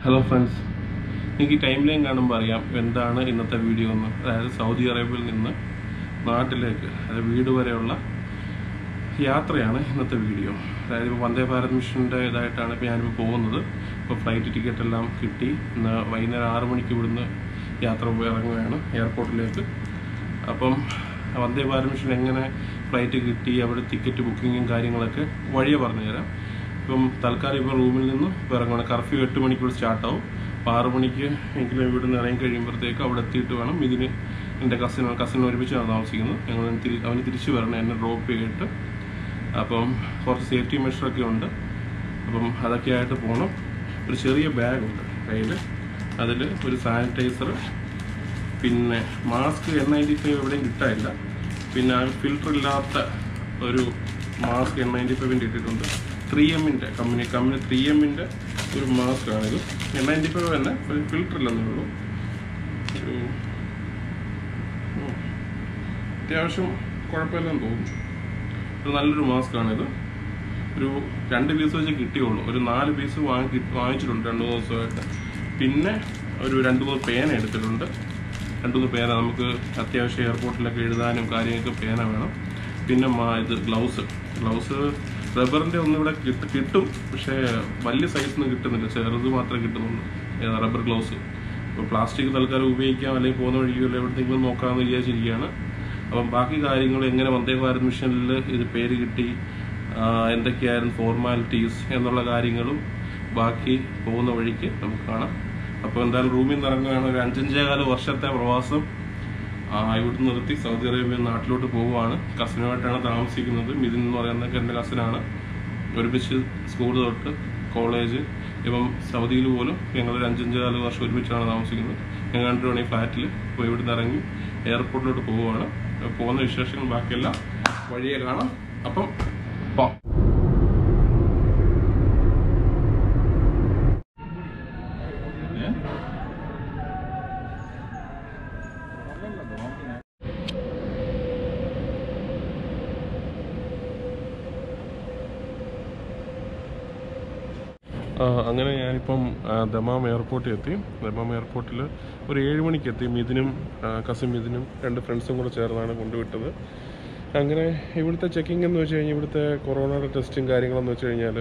Hello friends എനിക്ക് timeline കാണുമ്പോൾ അറിയാം എന്താണ് ഇന്നത്തെ വീഡിയോ എന്ന് അതായത് സൗദി അറേബ്യയിൽ നിന്ന് നാട്ടിലേക്ക് അതായത് വീട് വരെയുള്ള യാത്രയാണ് ഇന്നത്തെ വീഡിയോ അതായത് ഇപ്പോൾ വന്ദേ ഭാരത് മിഷൻ്റെ ഇതായിട്ടാണ് ഇപ്പോൾ ഞാനിപ്പോൾ പോകുന്നത് ഇപ്പോൾ ഫ്ലൈറ്റ് ടിക്കറ്റ് എല്ലാം കിട്ടി ഇന്ന് വൈകുന്നേരം ആറ് മണിക്ക് ഇവിടുന്ന് യാത്ര പോയി ഇറങ്ങുകയാണ് എയർപോർട്ടിലേക്ക് അപ്പം വന്ദേ ഭാരത് മിഷൻ എങ്ങനെ ഫ്ലൈറ്റ് കിട്ടി അവിടെ ടിക്കറ്റ് ബുക്കിങ്ങും കാര്യങ്ങളൊക്കെ വഴിയെ പറഞ്ഞുതരാം ഇപ്പം തൽക്കാലം ഇപ്പോൾ റൂമിൽ നിന്നും ഇപ്പോൾ ഇറങ്ങണം കർഫ്യൂ എട്ട് മണിക്കൂർ സ്റ്റാർട്ടാവും അപ്പോൾ ആറ് മണിക്ക് എങ്കിലും ഇവിടെ നിന്ന് ഇറങ്ങി കഴിയുമ്പോഴത്തേക്ക് അവിടെ എത്തിയിട്ട് വേണം ഇതിന് എൻ്റെ കസിൻ കസിൻ ഒരുമിച്ചാണ് താമസിക്കുന്നത് ഞങ്ങൾ തിരി അവന് തിരിച്ച് വരണം എന്നെ ഡ്രോപ്പ് ചെയ്തിട്ട് അപ്പം കുറച്ച് സേഫ്റ്റി മെഷറൊക്കെ ഉണ്ട് അപ്പം അതൊക്കെ ആയിട്ട് പോകണം ഒരു ചെറിയ ബാഗുണ്ട് കയ്യിൽ അതിൽ ഒരു സാനിറ്റൈസർ പിന്നെ മാസ്ക് എൻ നയൻറ്റി ഫൈവ് എവിടെയും കിട്ടാനില്ല പിന്നെ ആ ഫിൽറ്റർ ഇല്ലാത്ത ഒരു മാസ്ക് എൻ നയൻറ്റി ഫൈവിൻ്റെ ഇട്ടിട്ടുണ്ട് ത്രീ എമ്മിൻ്റെ കമ്പനി കമ്പനി ത്രീ എമ്മിൻ്റെ ഒരു മാസ്ക് ആണിത് എൻ നയൻറ്റി ഫൈവ് തന്നെ ഒരു ഫിൽറ്റർ ഇല്ലെന്നേ ഉള്ളൂ ഒരു ഉം, അത്യാവശ്യം കുഴപ്പമില്ലെന്ന് തോന്നുന്നു ഒരു നല്ലൊരു മാസ്ക് ആണിത് ഒരു രണ്ട് പീസ് വെച്ച് കിട്ടിയുള്ളൂ ഒരു നാല് പീസ് വാങ്ങി വാങ്ങിച്ചിട്ടുണ്ട് രണ്ട് മൂന്ന് ദിവസമായിട്ട് പിന്നെ ഒരു രണ്ട് മൂന്ന് പേന എടുത്തിട്ടുണ്ട് രണ്ട് മൂന്ന് പേന നമുക്ക് അത്യാവശ്യം എയർപോർട്ടിലൊക്കെ എഴുതാനും കാര്യങ്ങൾക്ക് പേന വേണം പിന്നെ മാ- ഇത് ഗ്ലൗസ് ഗ്ലൗസ് റബ്ബറിൻ്റെ ഒന്നും ഇവിടെ കിട്ടും കിട്ടും പക്ഷേ വലിയ സൈസൊന്നും കിട്ടുന്നില്ല ചെറുത് മാത്രമേ കിട്ടുന്നുള്ളൂ ഏതാ റബ്ബർ ഗ്ലൗസ് ഇപ്പോൾ പ്ലാസ്റ്റിക് തൽക്കാലം ഉപയോഗിക്കാം അല്ലെങ്കിൽ പോകുന്ന വഴിക്കോ അല്ലെങ്കിൽ എവിടെയെങ്കിലും നോക്കാമെന്ന് വിചാരിച്ചിരിക്കുകയാണ് അപ്പം ബാക്കി കാര്യങ്ങൾ എങ്ങനെ വന്ദേ ഭാരത് മിഷനിൽ ഇത് പേര് കിട്ടി ആ, എന്തൊക്കെയായിരുന്നു ഫോർമാലിറ്റീസ് എന്നുള്ള കാര്യങ്ങളും ബാക്കി പോകുന്ന വഴിക്ക് നമുക്ക് കാണാം അപ്പോൾ എന്തായാലും റൂമിൽ നിന്ന് ഇറങ്ങുകയാണ് ഒരു അഞ്ചഞ്ചേകാല വർഷത്തെ പ്രവാസം ആ, ഇവിടെ നിർത്തി സൗദി അറേബ്യ നാട്ടിലോട്ട് പോവുകയാണ് കസിനുമായിട്ടാണ് താമസിക്കുന്നത് മിഥുൻ എന്ന് പറയുന്നത് എൻ്റെ കസിനാണ് ഒരുമിച്ച് സ്കൂൾ തൊട്ട് കോളേജ് ഇപ്പം സൗദിയിൽ പോലും ഞങ്ങൾ ഒരു അഞ്ചഞ്ചാല് വർഷം ഒരുമിച്ചാണ് താമസിക്കുന്നത് ഞങ്ങൾ രണ്ടുപേരും ഈ ഫ്ലാറ്റിൽ ഇപ്പോൾ ഇവിടുന്ന് ഇറങ്ങി എയർപോർട്ടിലോട്ട് പോവുകയാണ് അപ്പോൾ പോകുന്ന വിശേഷങ്ങൾ ബാക്കിയെല്ലാം വഴിയെ കാണാം അപ്പം പോം ആ, അങ്ങനെ ഞാനിപ്പം ആ, ദമാം എയർപോർട്ടിൽ എത്തി ദമാം എയർപോർട്ടിൽ ഒരു ഏഴ് മണിക്ക് എത്തി മിഥുനും ആ, കസിൻ മിഥുനും രണ്ട് ഫ്രണ്ട്സും കൂടെ ചേർന്നാണ് കൊണ്ടുവിട്ടത് അങ്ങനെ ഇവിടുത്തെ ചെക്കിംഗ് എന്ന് വെച്ച് കഴിഞ്ഞാൽ ഇവിടുത്തെ കൊറോണയുടെ ടെസ്റ്റും കാര്യങ്ങളെന്ന് വെച്ച് കഴിഞ്ഞാൽ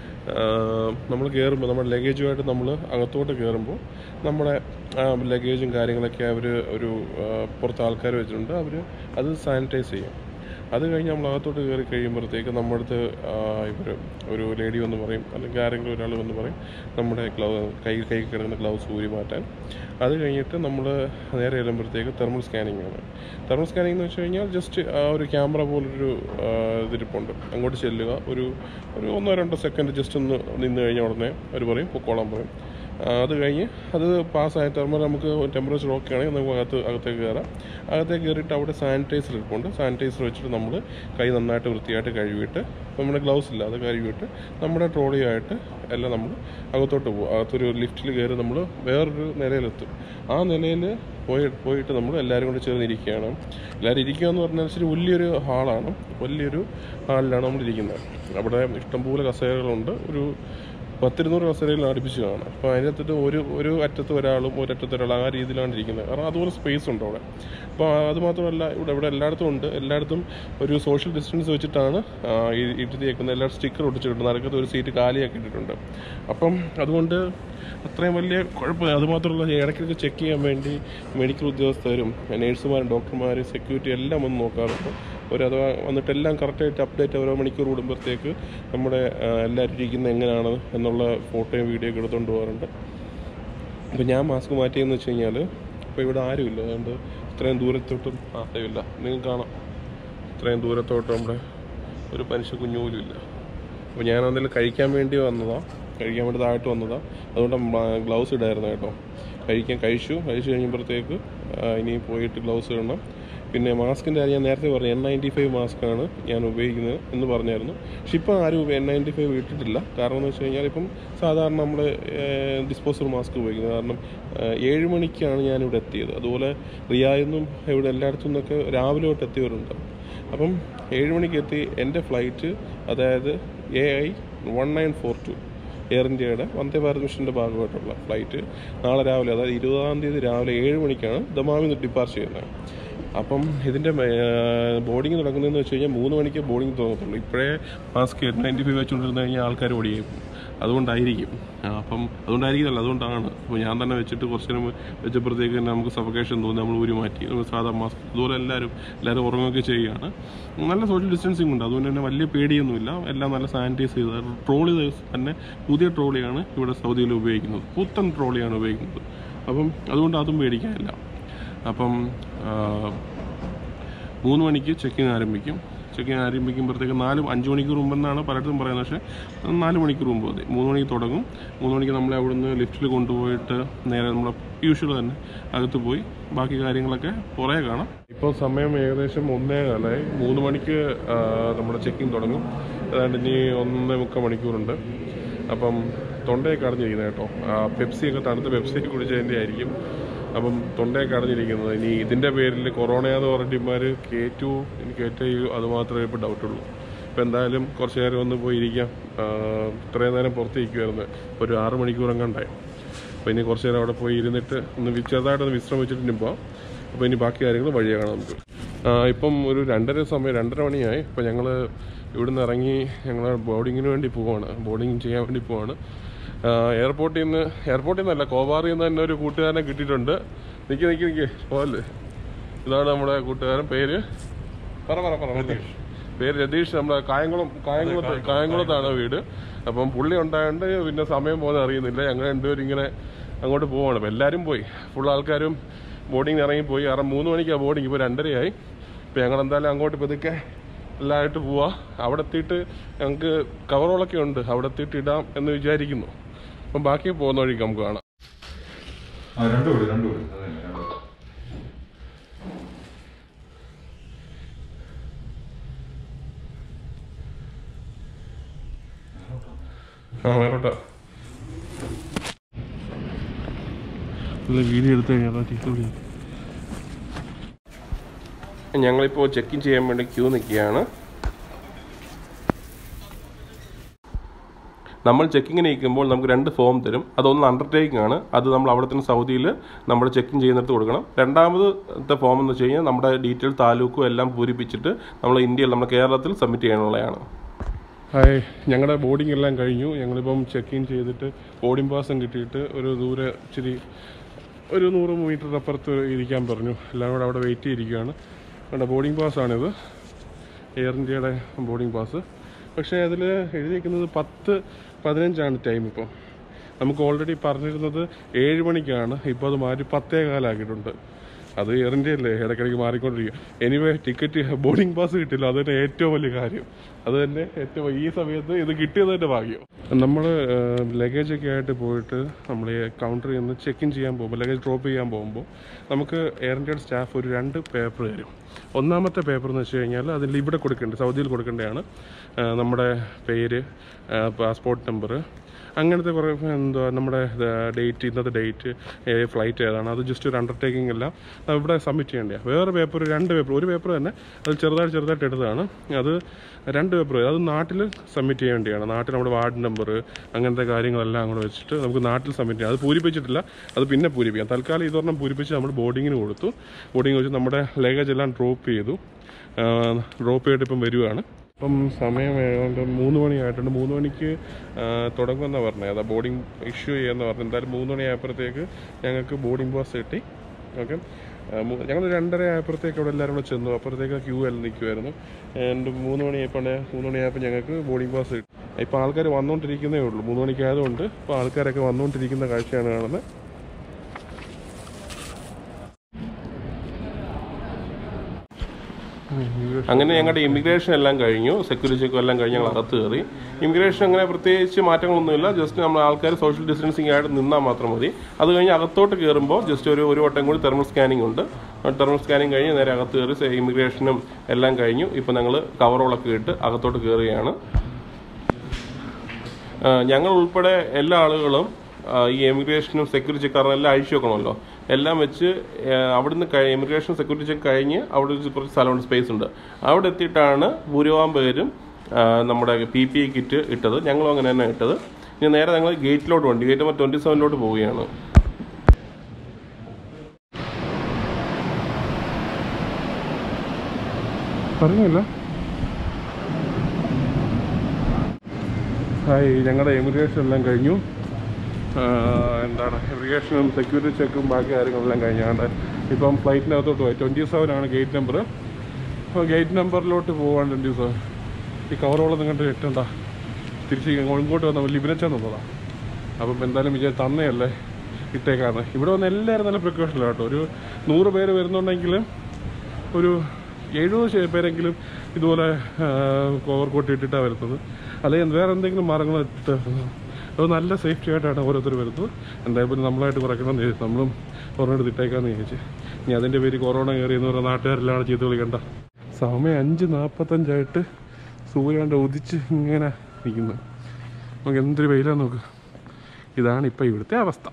നമ്മൾ കയറുമ്പോൾ നമ്മുടെ ലഗേജുമായിട്ട് നമ്മൾ അകത്തോട്ട് കയറുമ്പോൾ നമ്മുടെ ലഗേജും കാര്യങ്ങളൊക്കെ അവർ ഒരു ആ, പുറത്ത് ആൾക്കാർ വെച്ചിട്ടുണ്ട് അവർ അത് സാനിറ്റൈസ് ചെയ്യും അത് കഴിഞ്ഞ് നമ്മൾ അകത്തോട്ട് കയറി കഴിയുമ്പോഴത്തേക്ക് നമ്മുടെ അടുത്ത് ഇവർ ഒരു ലേഡി വന്ന് പറയും അല്ലെങ്കിൽ ആരെങ്കിലും ഒരാൾ വന്ന് പറയും നമ്മുടെ ഗ്ലൗ കൈ കൈ കിടക്കുന്ന ഗ്ലൗസ് ഊരി മാറ്റാൻ അത് കഴിഞ്ഞിട്ട് നമ്മൾ നേരെ ചെല്ലുമ്പോഴത്തേക്ക് തെർമൽ സ്കാനിങ് ആണ് തെർമൽ സ്കാനിങ് എന്ന് വെച്ച് കഴിഞ്ഞാൽ ജസ്റ്റ് ആ ഒരു ക്യാമറ പോലൊരു ആ, ഇതിരിപ്പുണ്ട് അങ്ങോട്ട് ചെല്ലുക ഒരു ഒരു ഒന്നോ രണ്ടോ സെക്കൻഡ് ജസ്റ്റ് ഒന്ന് നിന്ന് കഴിഞ്ഞ ഉടനെ അവർ പറയും പൊക്കോളാൻ പറയും ആ, അത് കഴിഞ്ഞ് അത് പാസ്സായ തെർമൽ നമുക്ക് ടെമ്പറേച്ചർ ഓക്കെ ആണെങ്കിൽ നമുക്ക് അകത്ത് അകത്തേക്ക് കയറാം അകത്തേക്ക് കയറിയിട്ട് അവിടെ സാനിറ്റൈസർ ഇരിപ്പുണ്ട് സാനിറ്റൈസർ വെച്ചിട്ട് നമ്മൾ കൈ നന്നായിട്ട് വൃത്തിയായിട്ട് കഴുകിയിട്ട് നമ്മുടെ ഗ്ലൗസ് ഇല്ല അത് കഴുകിയിട്ട് നമ്മുടെ ട്രോളിയായിട്ട് എല്ലാം നമ്മൾ അകത്തോട്ട് പോകും അകത്തൊരു ലിഫ്റ്റിൽ കയറി നമ്മൾ വേറൊരു നിലയിലെത്തും ആ നിലയിൽ പോയി പോയിട്ട് നമ്മൾ എല്ലാവരും കൂടെ ചേർന്ന് ഇരിക്കുകയാണ് എല്ലാവരും ഇരിക്കുക എന്ന് പറഞ്ഞാൽ ഇച്ചിരി വലിയൊരു ഹാളാണ് വലിയൊരു ഹാളിലാണ് നമ്മൾ ഇരിക്കുന്നത് അവിടെ ഇഷ്ടംപോലെ കസേരകളുണ്ട് ഒരു പത്തിരുന്നൂറ് കസേരയിൽ അടുപ്പിച്ച് കാണാം അപ്പോൾ അതിനകത്തിട്ട് ഒരു ഒരു അറ്റത്ത് ഒരാളും ഒരറ്റത്ത് ഒരാൾ ആ രീതിയിലാണ് ഇരിക്കുന്നത് കാരണം അതുപോലെ സ്പേസ് ഉണ്ട് അവിടെ അപ്പോൾ അത് മാത്രമല്ല ഇവിടെ ഇവിടെ എല്ലായിടത്തും ഉണ്ട് എല്ലായിടത്തും ഒരു സോഷ്യൽ ഡിസ്റ്റൻസ് വെച്ചിട്ടാണ് ആ, ഈ ഇട്ടിരിക്കുന്നത് എല്ലാ സ്റ്റിക്കർ ഒട്ടിച്ചിട്ടുണ്ട് നടുക്കത്ത് ഒരു സീറ്റ് കാലിയാക്കി ഇട്ടിട്ടുണ്ട് അപ്പം അതുകൊണ്ട് അത്രയും വലിയ കുഴപ്പമില്ല അതുമാത്രമല്ല ഇടയ്ക്കിടയ്ക്ക് ചെക്ക് ചെയ്യാൻ വേണ്ടി മെഡിക്കൽ ഉദ്യോഗസ്ഥരും നേഴ്സുമാരും ഡോക്ടർമാരും സെക്യൂരിറ്റി എല്ലാം വന്ന് നോക്കാറുണ്ട് ഒരു അഥവാ വന്നിട്ട് എല്ലാം കറക്റ്റായിട്ട് അപ്ഡേറ്റ് ഓരോ മണിക്കൂർ കൂടുമ്പോഴത്തേക്ക് നമ്മുടെ ആ, എല്ലാവരും ഇരിക്കുന്നത് എങ്ങനെയാണ് എന്നുള്ള ഫോട്ടോയും വീഡിയോ ഒക്കെ എടുത്തുകൊണ്ട് പോകാറുണ്ട് അപ്പോൾ ഞാൻ മാസ്ക് മാറ്റിയെന്ന് വെച്ച് കഴിഞ്ഞാൽ ഇപ്പോൾ ഇവിടെ ആരുമില്ല അതുകൊണ്ട് ഇത്രയും ദൂരത്തോട്ടും ആരുമില്ല നിങ്ങൾക്ക് കാണാം ഇത്രയും ദൂരത്തോട്ട് നമ്മുടെ ഒരു മനുഷ്യ കുഞ്ഞു പോലും ഇല്ല അപ്പോൾ ഞാൻ എന്തെങ്കിലും കഴിക്കാൻ വേണ്ടി വന്നതാണ് കഴിക്കാൻ വേണ്ടി താഴോട്ട് വന്നതാണ് അതുകൊണ്ട് ഗ്ലൗസ് ഇടായിരുന്നു കേട്ടോ കഴിക്കാൻ കഴിച്ചു കഴിച്ചു കഴിയുമ്പോഴത്തേക്ക് ആ, ഇനി പോയിട്ട് ഗ്ലൗസ് ഇടണം പിന്നെ മാസ്കിൻ്റെ കാര്യം ഞാൻ നേരത്തെ പറഞ്ഞു എൻ നയൻറ്റി ഫൈവ് മാസ്ക്കാണ് ഞാൻ ഉപയോഗിക്കുന്നത് എന്ന് പറഞ്ഞായിരുന്നു പക്ഷെ ഇപ്പോൾ ആരും എൻ നയൻറ്റി ഫൈവ് ഇട്ടിട്ടില്ല കാരണം എന്ന് വെച്ച് കഴിഞ്ഞാൽ ഇപ്പം സാധാരണ നമ്മൾ ഡിസ്പോസബിൾ മാസ്ക് ഉപയോഗിക്കുന്നത് കാരണം ആ, ഏഴ് മണിക്കാണ് ഞാനിവിടെ എത്തിയത് അതുപോലെ റിയായിൽ ഇവിടെ എല്ലായിടത്തു നിന്നൊക്കെ രാവിലെ തൊട്ട് എത്തിയവരുണ്ട് അപ്പം ഏഴ് മണിക്ക് എത്തി എൻ്റെ ഫ്ലൈറ്റ് അതായത് A I one nine four two air ഇന്ത്യയുടെ വന്ദേ ഭാരത് മിഷൻ്റെ ഭാഗമായിട്ടുള്ള ഫ്ലൈറ്റ് നാളെ രാവിലെ അതായത് ഇരുപതാം തീയതി രാവിലെ ഏഴ് മണിക്കാണ് ദമാമിൽ നിന്ന് ഡിപ്പാർച്ച് ചെയ്യുന്നത് അപ്പം ഇതിൻ്റെ ബോർഡിങ് തുടങ്ങുന്നതെന്ന് വെച്ച് കഴിഞ്ഞാൽ മൂന്ന് മണിക്ക് ബോർഡിങ് തുടങ്ങത്തുള്ളൂ ഇപ്പോഴേ മാസ്ക് നയൻറ്റി ഫൈവ് വെച്ചുകൊണ്ടിരുന്ന് കഴിഞ്ഞാൽ ആൾക്കാർ ഓടിയേക്കും അതുകൊണ്ടായിരിക്കും ആ, അപ്പം അതുകൊണ്ടായിരിക്കില്ല അതുകൊണ്ടാണ് അപ്പോൾ ഞാൻ തന്നെ വെച്ചിട്ട് കുറച്ച് നേരം വെച്ചപ്പോഴത്തേക്ക് തന്നെ നമുക്ക് സഫക്കേഷൻ തോന്നി നമ്മൾ ഊരി മാറ്റി നമ്മൾ സാധാ മാസ്ക് അതുപോലെ എല്ലാവരും എല്ലാവരും ഉറങ്ങുകയൊക്കെ ചെയ്യുകയാണ് നല്ല സോഷ്യൽ ഡിസ്റ്റൻസിങ് ഉണ്ട് അതുകൊണ്ട് തന്നെ വലിയ പേടിയൊന്നുമില്ല എല്ലാം നല്ല സാനിറ്റൈസ് ചെയ്ത് ട്രോളി തന്നെ പുതിയ ട്രോളിയാണ് ഇവിടെ സൗദിയിൽ ഉപയോഗിക്കുന്നത് പുത്തൻ ട്രോളിയാണ് ഉപയോഗിക്കുന്നത് അപ്പം അതുകൊണ്ട് അതും പേടിക്കാനില്ല അപ്പം ആ, മൂന്ന് മണിക്ക് ചെക്കിങ് ആരംഭിക്കും ചെക്കിങ് ആരംഭിക്കുമ്പോഴത്തേക്ക് നാല് അഞ്ച് മണിക്കൂർ മുമ്പെന്നാണ് പലയിടത്തും പറയുന്നത് പക്ഷേ നാല് മണിക്കൂർ മുമ്പ് മതി മൂന്ന് മണിക്ക് തുടങ്ങും മൂന്ന് മണിക്ക് നമ്മളെ അവിടുന്ന് ലിഫ്റ്റിൽ കൊണ്ടുപോയിട്ട് നേരെ നമ്മളെ യൂഷ്വൽ തന്നെ അകത്ത് പോയി ബാക്കി കാര്യങ്ങളൊക്കെ പുറകെ കാണാം ഇപ്പോൾ സമയം ഏകദേശം ഒന്നേ കാലമായി മൂന്ന് മണിക്ക് ആ, നമ്മുടെ ചെക്കിങ് തുടങ്ങും ഏതാണ്ട് ഇനി ഒന്നേ മുക്കാൽ മണിക്കൂറുണ്ട് അപ്പം തൊണ്ടയൊക്കെ അടഞ്ഞിരിക്കുന്നത് കേട്ടോ ആ, പെപ്സിയൊക്കെ തണുത്ത പെപ്സി കുടിച്ചതിൻ്റെ ആയിരിക്കും അപ്പം തൊണ്ടയൊക്കെ അടഞ്ഞിരിക്കുന്നത് ഇനി ഇതിൻ്റെ പേരിൽ കൊറോണയാന്ന് പറഞ്ഞിട്ടുമാർ കയറ്റു എനിക്ക് കയറ്റു അത് മാത്രമേ ഇപ്പോൾ ഡൗട്ടുള്ളൂ ഇപ്പം എന്തായാലും കുറച്ച് നേരം ഒന്ന് പോയി ഇരിക്കാം ആ, ഇത്രയും നേരം പുറത്ത് ഇരിക്കുമായിരുന്നു ഒരു ആറ് മണിക്കൂർ എങ്ങാണ്ടായി അപ്പോൾ ഇനി കുറച്ച് നേരം അവിടെ പോയി ഇരുന്നിട്ട് ഒന്ന് വി- ചെറുതായിട്ടൊന്ന് വിശ്രമിച്ചിട്ട് ഇനി പോവാം അപ്പോൾ ഇനി ബാക്കി കാര്യങ്ങൾ വഴിയെ കാണാം നമുക്ക് ആ, ഇപ്പം ഒരു രണ്ടര സമയം രണ്ടര മണിയായി ഇപ്പോൾ ഞങ്ങൾ ഇവിടുന്ന് ഇറങ്ങി ഞങ്ങൾ ബോർഡിങ്ങിന് വേണ്ടി പോവാണ് ബോർഡിങ് ചെയ്യാൻ വേണ്ടി പോവാണ് ആ, എയർപോർട്ടിൽ നിന്ന് എയർപോർട്ടിൽ നിന്നല്ല കോവാറിൽ നിന്ന് തന്നെ ഒരു കൂട്ടുകാരനെ കിട്ടിയിട്ടുണ്ട് നിൽക്കി നിൽക്കി നിൽക്കി പോവല്ലേ ഇതാണ് നമ്മുടെ കൂട്ടുകാരൻ പേര് പറ പറ പറ രതീഷ് പേര് രതീഷ് നമ്മുടെ കായംകുളം കായംകുളത്ത് കായംകുളത്താണ് വീട് അപ്പം പുള്ളി ഉണ്ടായതുകൊണ്ട് പിന്നെ സമയം പോകുന്നത് അറിയുന്നില്ല ഞങ്ങൾ രണ്ടുപേരും ഇങ്ങനെ അങ്ങോട്ട് പോവാണ് അപ്പം എല്ലാവരും പോയി ഫുൾ ആൾക്കാരും ബോർഡിങ്ങിന് ഇറങ്ങി പോയി കാരണം മൂന്ന് മണിക്കാണ് ബോർഡിങ് ഇപ്പോൾ രണ്ടരയായി ഇപ്പം ഞങ്ങൾ എന്തായാലും അങ്ങോട്ട് പതുക്കെ എല്ലാമായിട്ട് പോവാ അവിടെ എത്തിയിട്ട് ഞങ്ങൾക്ക് കവറുകളൊക്കെ ഉണ്ട് അവിടെ എത്തിയിട്ട് ഇടാം എന്ന് വിചാരിക്കുന്നു അപ്പം ബാക്കി പോകുന്ന വഴിക്ക് നമുക്ക് കാണാം ആ രണ്ടു കൂടി രണ്ടു കൂടി അത് തന്നെ രണ്ടു കൂടി. ആ വേറോട്ടാ വീഡിയോ എടുത്തു കഴിഞ്ഞാൽ ഞങ്ങളിപ്പോൾ ചെക്ക് ഇൻ ചെയ്യാൻ വേണ്ടി ക്യൂ നിൽക്കുകയാണ് നമ്മൾ ചെക്കിങ്ങിന് നിൽക്കുമ്പോൾ നമുക്ക് രണ്ട് ഫോം തരും അതൊന്ന് അണ്ടർടേക്കിംഗ് ആണ് അത് നമ്മൾ അവിടെ തന്നെ സൗദിയിൽ നമ്മൾ ചെക്കിങ് ചെയ്യുന്നിടത്ത് കൊടുക്കണം രണ്ടാമത്തെ ഫോം എന്ന് വെച്ച് കഴിഞ്ഞാൽ നമ്മുടെ ഡീറ്റെയിൽ താലൂക്കും എല്ലാം പൂരിപ്പിച്ചിട്ട് നമ്മൾ ഇന്ത്യയിൽ നമ്മുടെ കേരളത്തിൽ സബ്മിറ്റ് ചെയ്യാനുള്ളതാണ് ഹായ് ഞങ്ങളുടെ ബോർഡിംഗ് എല്ലാം കഴിഞ്ഞു ഞങ്ങളിപ്പം ചെക്ക് ഇൻ ചെയ്തിട്ട് ബോർഡിംഗ് പാസും കിട്ടിയിട്ട് ഒരു ദൂരെ ഇച്ചിരി ഒരു നൂറ് മീറ്റർ അപ്പുറത്ത് ഇരിക്കാൻ പറഞ്ഞു എല്ലാം കൂടെ അവിടെ വെയിറ്റ് ചെയ്തിരിക്കുകയാണ് നമ്മുടെ ബോർഡിംഗ് പാസ്സാണിത് എയർ ഇന്ത്യയുടെ ബോർഡിംഗ് പാസ് പക്ഷേ അതിൽ എഴുതിയിരിക്കുന്നത് പത്ത് പതിനഞ്ചാണ് ടൈം ഇപ്പം നമുക്ക് ഓൾറെഡി പറഞ്ഞിരുന്നത് ഏഴ് മണിക്കാണ് ഇപ്പോൾ അത് മാറ്റി പത്തേ കാലാക്കിയിട്ടുണ്ട് അത് എയർ ഇന്ത്യയല്ലേ ഇടയ്ക്കിടയ്ക്ക് മാറിക്കൊണ്ടിരിക്കുക എനിവേ ടിക്കറ്റ് ബോർഡിംഗ് പാസ് കിട്ടില്ല അത് തന്നെ ഏറ്റവും വലിയ കാര്യം അത് തന്നെ ഏറ്റവും ഈ സമയത്ത് ഇത് കിട്ടിയത് തന്നെ ഭാഗ്യം നമ്മൾ ലഗേജ് ഒക്കെ ആയിട്ട് പോയിട്ട് നമ്മൾ കൗണ്ടറിൽ നിന്ന് ചെക്ക് ഇൻ ചെയ്യാൻ പോകുമ്പോൾ ലഗേജ് ഡ്രോപ്പ് ചെയ്യാൻ പോകുമ്പോൾ നമുക്ക് എയർ ഇന്ത്യയുടെ സ്റ്റാഫ് ഒരു രണ്ട് പേപ്പർ തരും ഒന്നാമത്തെ പേപ്പർ എന്ന് വെച്ച് കഴിഞ്ഞാൽ അതിൽ ഇവിടെ കൊടുക്കേണ്ടത് സൗദിയിൽ കൊടുക്കേണ്ടതാണ് ആ, നമ്മുടെ പേര് പാസ്പോർട്ട് നമ്പർ അങ്ങനത്തെ കുറേ എന്താ നമ്മുടെ ഡേറ്റ് ഇന്നത്തെ ഡേറ്റ് ഫ്ലൈറ്റ് ഏതാണ് അത് ജസ്റ്റ് ഒരു അണ്ടർടേക്കിംഗ് എല്ലാം ഇവിടെ സബ്മിറ്റ് ചെയ്യേണ്ടതാണ് വേറെ പേപ്പർ രണ്ട് പേപ്പർ ഒരു പേപ്പർ തന്നെ അത് ചെറുതായിട്ട് ചെറുതായിട്ട് എടുത്തതാണ് അത് രണ്ട് പേപ്പർ അത് നാട്ടിൽ സബ്മിറ്റ് ചെയ്യേണ്ടതാണ് നാട്ടിൽ നമ്മുടെ വാർഡ് നമ്പർ അങ്ങനത്തെ കാര്യങ്ങളെല്ലാം അങ്ങോട്ട് വെച്ചിട്ട് നമുക്ക് നാട്ടിൽ സബ്മിറ്റ് ചെയ്യാം അത് പൂരിപ്പിച്ചിട്ടില്ല അത് പിന്നെ പൂരിപ്പിക്കാം തൽക്കാലം ഇതൊരെണ്ണം പൂരിപ്പിച്ച് നമ്മൾ ബോർഡിങ്ങിന് കൊടുത്തു ബോർഡിങ് വെച്ച് നമ്മുടെ ലഗേജ് എല്ലാം ഡ്രോപ്പ് ചെയ്തു ഡ്രോപ്പ് ചെയ്തിട്ട് ഇപ്പം വരുവാണ് ഇപ്പം സമയം ഏതാണ്ട് മൂന്ന് മണിയായിട്ടുണ്ട് മൂന്ന് മണിക്ക് തുടങ്ങുമെന്നാണ് പറഞ്ഞത് അതാ ബോർഡിംഗ് ഇഷ്യൂ ചെയ്യാമെന്ന് പറഞ്ഞു എന്തായാലും മൂന്ന് മണി ആയപ്പോഴത്തേക്ക് ഞങ്ങൾക്ക് ബോർഡിംഗ് പാസ് കിട്ടി ഓക്കെ ഞങ്ങൾ രണ്ടര ആയപ്പോഴത്തേക്ക് അവിടെ എല്ലാവരും കൂടെ ചെന്നു അപ്പോഴത്തേക്ക് ക്യൂ എല്ലാം നിൽക്കുമായിരുന്നു ആൻഡ് മൂന്ന് മണിയായപ്പോൾ മൂന്ന് മണിയായപ്പോൾ ഞങ്ങൾക്ക് ബോർഡിംഗ് പാസ് കിട്ടി ഇപ്പോൾ ആൾക്കാർ വന്നുകൊണ്ടിരിക്കുന്നേ ഉള്ളൂ മൂന്ന് മണിക്കായതുകൊണ്ട് ഇപ്പോൾ ആൾക്കാരൊക്കെ വന്നുകൊണ്ടിരിക്കുന്ന കാഴ്ചയാണ് കാണുന്നത് അങ്ങനെ ഞങ്ങളുടെ ഇമിഗ്രേഷൻ എല്ലാം കഴിഞ്ഞു സെക്യൂരിറ്റി ചെക്കും എല്ലാം കഴിഞ്ഞ് ഞങ്ങൾ അകത്ത് കയറി ഇമിഗ്രേഷൻ അങ്ങനെ പ്രത്യേകിച്ച് മാറ്റങ്ങളൊന്നുമില്ല ജസ്റ്റ് നമ്മൾ ആൾക്കാർ സോഷ്യൽ ഡിസ്റ്റൻസിങ് ആയിട്ട് നിന്നാൽ മാത്രം മതി അത് കഴിഞ്ഞ് അകത്തോട്ട് കയറുമ്പോൾ ജസ്റ്റ് ഒരു ഒരു വട്ടം കൂടി തെർമൽ സ്കാനിങ് ഉണ്ട് തെർമൽ സ്കാനിങ് കഴിഞ്ഞ് നേരെ അകത്ത് കയറി ഇമിഗ്രേഷനും എല്ലാം കഴിഞ്ഞു ഇപ്പം ഞങ്ങൾ കവറുകളൊക്കെ ഇട്ട് അകത്തോട്ട് കയറുകയാണ് ആ, ഞങ്ങൾ ഉൾപ്പെടെ എല്ലാ ആളുകളും ആ, ഈ എമിഗ്രേഷനും സെക്യൂരിറ്റി ചെക്കാറും എല്ലാം അഴിച്ചു വെക്കണമല്ലോ എല്ലാം വെച്ച് ആ, അവിടുന്ന് കഴി എമിഗ്രേഷൻ സെക്യൂരിറ്റി ചെക്ക് കഴിഞ്ഞ് അവിടെ ഒരു കുറച്ച് സ്ഥലമുണ്ട് സ്പേസ് ഉണ്ട് അവിടെ എത്തിയിട്ടാണ് ഭൂരിഭാഗം പേരും ആ, നമ്മുടെ പി പി ഇ കിറ്റ് ഇട്ടത് ഞങ്ങളും അങ്ങനെ തന്നെ ഇട്ടത് ഇനി നേരെ ഞങ്ങൾ ഗേറ്റിലോട്ട് വണ്ടി ഗേറ്റ് നമ്പർ ട്വൻറ്റി സെവനിലോട്ട് പോവുകയാണ് പറഞ്ഞില്ല ഹായ് ഞങ്ങളുടെ എമിഗ്രേഷൻ എല്ലാം കഴിഞ്ഞു ആ, എന്താണ് ഇറിഗേഷനും സെക്യൂരിറ്റി ചെക്കും ബാക്കി കാര്യങ്ങളെല്ലാം കഴിഞ്ഞാണ്ട് ഇപ്പം ഫ്ലൈറ്റിനകത്തോട്ട് പോയി ട്വൻറ്റി സെവൻ ആണ് ഗേറ്റ് നമ്പർ അപ്പോൾ ഗേറ്റ് നമ്പറിലോട്ട് പോവാണ് ട്വൻറ്റി സെവൻ ഈ കവറോളം നിങ്ങളുടെ ഇട്ടണ്ട തിരിച്ച് ഇങ്ങോട്ട് വന്ന ലിബിനച്ചാൻ തന്നതാണ് അപ്പം എന്തായാലും വിചാരിച്ച് തന്നെയല്ലേ ഇട്ടേക്കാന്ന് ഇവിടെ വന്ന് എല്ലാവരും നല്ല പ്രിക്കോഷനിലാണ് കേട്ടോ ഒരു നൂറ് പേര് വരുന്നുണ്ടെങ്കിൽ ഒരു എഴുപത് ശേ- പേരെങ്കിലും ഇതുപോലെ ഓവർ കോട്ട് ഇട്ടിട്ടാണ് വരുന്നത് അല്ലെങ്കിൽ വേറെ എന്തെങ്കിലും മാർഗങ്ങൾ ഇട്ടിട്ട് വരുന്നത്. അത് നല്ല സേഫ്റ്റി ആയിട്ടാണ് ഓരോരുത്തർ വരുന്നത് എന്തായാലും നമ്മളായിട്ട് കുറയ്ക്കണമെന്ന് വിചാരിച്ചു നമ്മളും കൊറോണ ഇട്ടേക്കാന്ന് വിചാരിച്ചു ഇനി അതിൻ്റെ പേര് കൊറോണ കയറി എന്ന് പറഞ്ഞാൽ നാട്ടുകാരെല്ലാം ചീത്ത വിളിക്കണ്ട സമയം അഞ്ച് നാൽപ്പത്തഞ്ചായിട്ട് സൂര്യാണ്ട് ഉദിച്ച് ഇങ്ങനെ നിൽക്കുന്നു നമുക്ക് എന്തൊരു വെയിലാന്ന് നോക്ക് ഇതാണ് ഇപ്പം ഇവിടുത്തെ അവസ്ഥ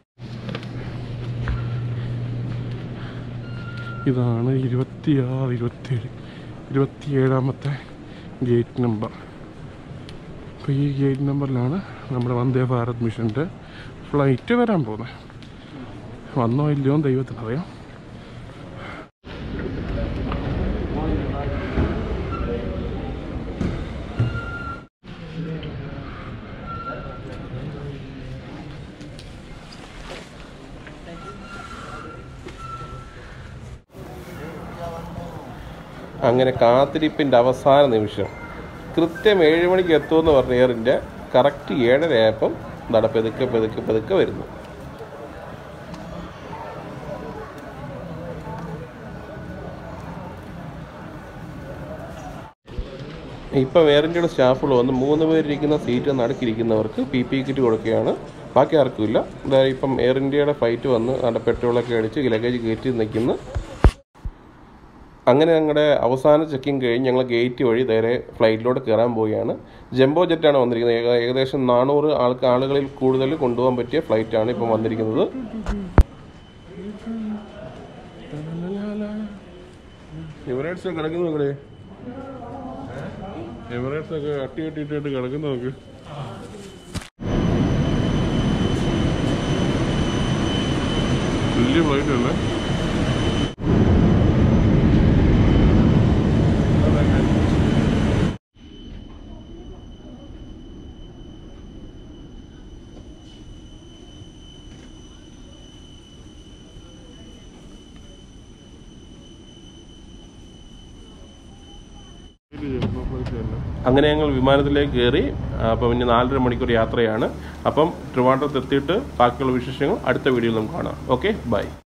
ഇതാണ് ഇരുപത്തിയാറ് ഇരുപത്തിയേഴ് ഇരുപത്തിയേഴാമത്തെ ഗേറ്റ് നമ്പർ അപ്പോൾ ഈ ഗേറ്റ് നമ്പറിലാണ് നമ്മുടെ വന്ദേ ഭാരത് മിഷൻ്റെ ഫ്ലൈറ്റ് വരാൻ പോകുന്നത് വന്നോ ഇല്ലയോ എന്ന് ദൈവത്തിനറിയാം അങ്ങനെ കാത്തിരിപ്പിൻ്റെ അവസാന നിമിഷം കൃത്യം ഏഴ് മണിക്ക് എത്തുമെന്ന് പറഞ്ഞ എയറിൻ്റെ കറക്റ്റ് ഏഴര ആയപ്പം നട പെതുക്കെ പെതുക്കെ പെതുക്കെ വരുന്നു ഇപ്പം എയർ ഇന്ത്യയുടെ സ്റ്റാഫുകൾ വന്ന് മൂന്ന് പേരിരിക്കുന്ന സീറ്റ് നടുക്കിരിക്കുന്നവർക്ക് പി പി കിറ്റ് കൊടുക്കുകയാണ് ബാക്കി ആർക്കും ഇല്ല ഇതാ ഇപ്പം എയർ ഇന്ത്യയുടെ ഫ്ലൈറ്റ് വന്ന് അവിടെ പെട്രോളൊക്കെ അടിച്ച് ലഗേജ് കയറ്റി നിൽക്കുന്ന അങ്ങനെ ഞങ്ങളുടെ അവസാന ചെക്കിംഗ് കഴിഞ്ഞ് ഞങ്ങൾ ഗേറ്റ് വഴി നേരെ ഫ്ലൈറ്റിലോട്ട് കയറാൻ പോവുകയാണ് ജംബോ ജെറ്റാണ് വന്നിരിക്കുന്നത് ഏക- ഏകദേശം നാനൂറ് ആൾക്ക് ആളുകളിൽ കൂടുതൽ കൊണ്ടുപോകാൻ പറ്റിയ ഫ്ലൈറ്റാണ് ഇപ്പം വന്നിരിക്കുന്നത് എമിറേറ്റ്സ് ഒക്കെ കിടക്കുന്നു നോക്കടേ എമിറേറ്റ്സ് ഒക്കെ അട്ടി കെട്ടിയിട്ട് കിടക്കുന്നു നോക്ക് വലിയ ഫ്ലൈറ്റ് അല്ലേ അങ്ങനെ ഞങ്ങൾ വിമാനത്തിലേക്ക് കയറി അപ്പം ഇനി നാലര മണിക്കൂർ യാത്രയാണ് അപ്പം ട്രിവാൻഡ്രത്ത് എത്തിയിട്ട് ബാക്കിയുള്ള വിശേഷങ്ങൾ അടുത്ത വീഡിയോയിൽ നമുക്ക് കാണാം ഓക്കെ ബൈ